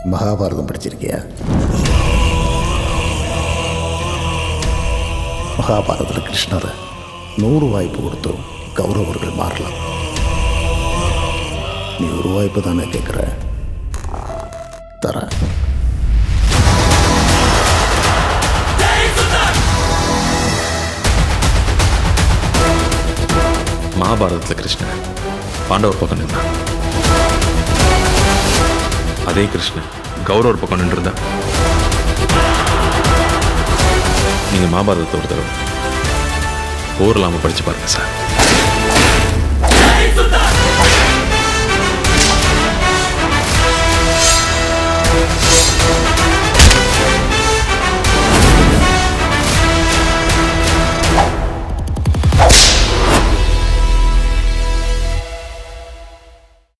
மகாபாரதம் படிச்சிருக்கியா மகாபாரதத்தில் கிருஷ்ணரை நூறு வாய்ப்பு கொடுத்தும் கௌரவர்கள் மாறலாம் நீ ஒரு வாய்ப்பு தானே கேட்குற தரேன் மகாபாரதத்தில் கிருஷ்ணன் பாண்டவர் பக்கம் நின்றான் அதே கிருஷ்ணன் கௌரவர் பக்கம் நின்றுருந்தா நீங்கள் மகாபாரதத்தை ஒரு தடவை போர் இல்லாமல் படிச்சு பாருங்க சார்